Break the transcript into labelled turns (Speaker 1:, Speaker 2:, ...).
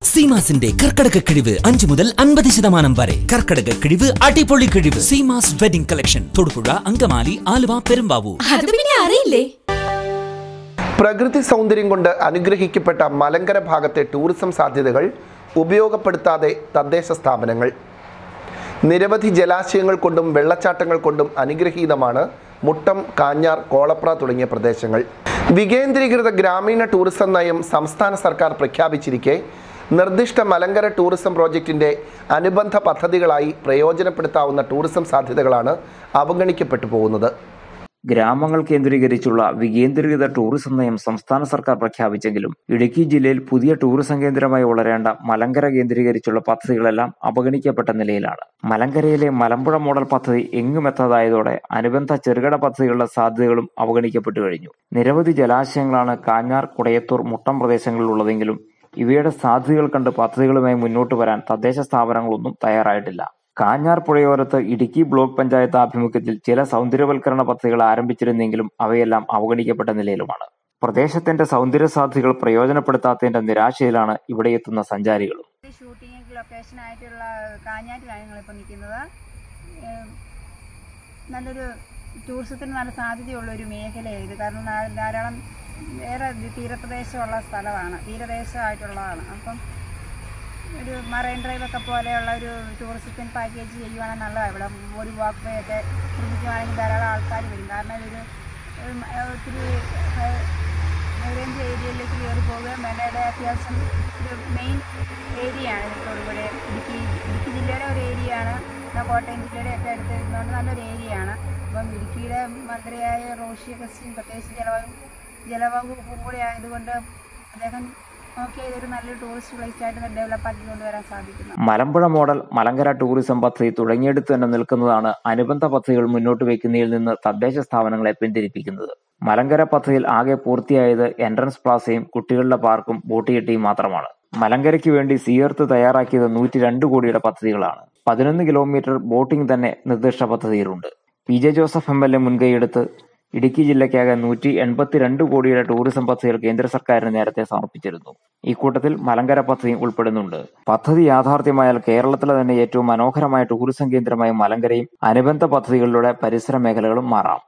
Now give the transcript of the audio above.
Speaker 1: സീമാസിന്റെ കർക്കടക കിഴിവ് അഞ്ചു മുതൽ അൻപത് ശതമാനം വരെ കർക്കടക കിഴിവ് അടിപൊളി കിഴിവ് സീമാസ് വെഡിംഗ് കളക്ഷൻ തൊടുപുഴ അങ്കമാലി ആലുവ പെരുമ്പാവൂർ
Speaker 2: അത് പിന്നെ അറിയില്ലേ
Speaker 3: പ്രകൃതി സൗന്ദര്യം കൊണ്ട് അനുഗ്രഹിക്കപ്പെട്ട മലങ്കര ഭാഗത്തെ ടൂറിസം സാധ്യതകൾ ഉപയോഗപ്പെടുത്താതെ തദ്ദേശ സ്ഥാപനങ്ങൾ നിരവധി ജലാശയങ്ങൾ കൊണ്ടും വെള്ളച്ചാട്ടങ്ങൾ കൊണ്ടും അനുഗ്രഹീതമാണ് മുട്ടം കാഞ്ഞാർ കോളപ്ര തുടങ്ങിയ പ്രദേശങ്ങൾ വികേന്ദ്രീകൃത ഗ്രാമീണ ടൂറിസം നയം സംസ്ഥാന സർക്കാർ പ്രഖ്യാപിച്ചിരിക്കെ നിർദ്ദിഷ്ട മലങ്കര ടൂറിസം പ്രോജക്റ്റിൻ്റെ അനുബന്ധ പദ്ധതികളായി പ്രയോജനപ്പെടുത്താവുന്ന ടൂറിസം സാധ്യതകളാണ് അവഗണിക്കപ്പെട്ടു പോകുന്നത്
Speaker 4: ഗ്രാമങ്ങൾ കേന്ദ്രീകരിച്ചുള്ള വികേന്ദ്രീകൃത ടൂറിസം നയം സംസ്ഥാന സർക്കാർ പ്രഖ്യാപിച്ചെങ്കിലും ഇടുക്കി ജില്ലയിൽ പുതിയ ടൂറിസം കേന്ദ്രമായി വളരേണ്ട മലങ്കര കേന്ദ്രീകരിച്ചുള്ള പദ്ധതികളെല്ലാം അവഗണിക്കപ്പെട്ട നിലയിലാണ് മലങ്കരയിലെ മലമ്പുഴ മോഡൽ പദ്ധതി എങ്ങുമെത്താതായതോടെ അനുബന്ധ ചെറുകിട പദ്ധതികളുടെ സാധ്യതകളും അവഗണിക്കപ്പെട്ടു കഴിഞ്ഞു നിരവധി ജലാശയങ്ങളാണ് കാഞ്ഞാർ കുടയത്തൂർ മുട്ടം പ്രദേശങ്ങളിലുള്ളതെങ്കിലും ഇവയുടെ സാധ്യതകൾ കണ്ട് പദ്ധതികളുമായി മുന്നോട്ട് വരാൻ തദ്ദേശ സ്ഥാപനങ്ങളൊന്നും തയ്യാറായിട്ടില്ല കാഞ്ഞാർ പുഴയോരത്ത് ഇടുക്കി ബ്ലോക്ക് പഞ്ചായത്ത് ആഭിമുഖ്യത്തിൽ ചില സൗന്ദര്യവൽക്കരണ പദ്ധതികൾ ആരംഭിച്ചിരുന്നെങ്കിലും അവയെല്ലാം അവഗണിക്കപ്പെട്ട നിലയിലുമാണ് പ്രദേശത്തിന്റെ സൗന്ദര്യ സാധ്യതകൾ പ്രയോജനപ്പെടുത്താത്തതിന്റെ നിരാശയിലാണ് ഇവിടെ എത്തുന്ന സഞ്ചാരികളും
Speaker 5: ഷൂട്ടിംഗ് ലൊക്കേഷൻ ആയിട്ടുള്ള കാഞ്ഞാറ്റിലാണ് ഞങ്ങളിപ്പോൾ നിൽക്കുന്നത് ഏം, നല്ലൊരു ടൂറിസത്തിന് നല്ല സാധ്യതയുള്ള ഒരു മേഖലയാണ് ഇത് കാരണം ധാ- ധാരാളം വേറെ ഇത് തീരപ്രദേശമുള്ള സ്ഥലമാണ് തീരദേശമായിട്ടുള്ളതാണ് അപ്പം ഒരു മറൈൻ ഡ്രൈവ് ഒക്കെ പോലെയുള്ള ഒരു ടൂറിസത്തിന് പാക്കേജ് ചെയ്യുവാണെങ്കിൽ നല്ലതാണ് ഇവിടെ ഒരു വാക്ക് വേ ഒക്കെ നിർമ്മിക്കുവാണെങ്കിൽ ധാരാളം ആൾക്കാർ വരും കാരണം ഇതൊരു ഉം, ഏഹ്, ഒത്തിരി റേഞ്ച് ഏരിയയിലേക്ക് കയറി പോകുകയും വേണ്ടയുടെ അത്യാവശ്യം ഒരു മെയിൻ ഏരിയയാണ് ഇത് തൊടുപുഴ ഇടുക്കി ഇടുക്കി ജില്ലയുടെ ഒരു ഏരിയയാണ് എന്നാൽ കോട്ടയം ജില്ലയുടെ ഒക്കെ അടുത്ത് വരുന്നതുകൊണ്ട് നല്ലൊരു ഏരിയയാണ് അപ്പം ഇടുക്കിയുടെ മന്ത്രിയായ റോഷി അഗസ്റ്റിൻ പ്രത്യേകിച്ച് ജലവകുപ്പ് ജലവകുപ്പും കൂടി ആയതുകൊണ്ട് അദ്ദേഹം നോക്കിയാൽ ഇതൊരു നല്ലൊരു ടൂറിസ്റ്റ് പ്ലേസ് ആയിട്ട് ഡെവലപ്പ് ആക്കി കൊണ്ടുവരാൻ സാധിക്കുന്നു
Speaker 4: മലമ്പുഴ മോഡൽ മലങ്കര ടൂറിസം പദ്ധതി തുടങ്ങിയെടുത്ത് തന്നെ നിൽക്കുന്നതാണ് അനുബന്ധ പദ്ധതികൾ മുന്നോട്ട് വയ്ക്കുന്നതിൽ നിന്ന് തദ്ദേശ സ്ഥാപനങ്ങളെ പിന്തിരിപ്പിക്കുന്നത് മലങ്കര പദ്ധതിയിൽ ആകെ പൂർത്തിയായത് എൻട്രൻസ് പ്ലാസയും കുട്ടികളുടെ പാർക്കും ബോട്ടിയെട്ടിയും മാത്രമാണ് മലങ്കരയ്ക്ക് വേണ്ടി സിയർത്ത് തയ്യാറാക്കിയത് നൂറ്റി രണ്ട് കോടിയുടെ പദ്ധതികളാണ് പതിനൊന്ന് കിലോമീറ്റർ ബോട്ടിംഗ് തന്നെ നിർദ്ദിഷ്ട പദ്ധതിയിലുണ്ട് P J Joseph M L A മുൻകൈയെടുത്ത് ഇടുക്കി ജില്ലയ്ക്കാകെ നൂറ്റി എൺപത്തിരണ്ട് കോടിയുടെ ടൂറിസം പദ്ധതികൾ കേന്ദ്ര സർക്കാരിന് നേരത്തെ സമർപ്പിച്ചിരുന്നു ഇക്കൂട്ടത്തിൽ മലങ്കര പദ്ധതിയും ഉൾപ്പെടുന്നുണ്ട് പദ്ധതി യാഥാർത്ഥ്യമായാൽ കേരളത്തിലെ തന്നെ ഏറ്റവും മനോഹരമായ ടൂറിസം കേന്ദ്രമായി മലങ്കരയും അനുബന്ധ പദ്ധതികളിലൂടെ പരിസര മേഖലകളും മാറാം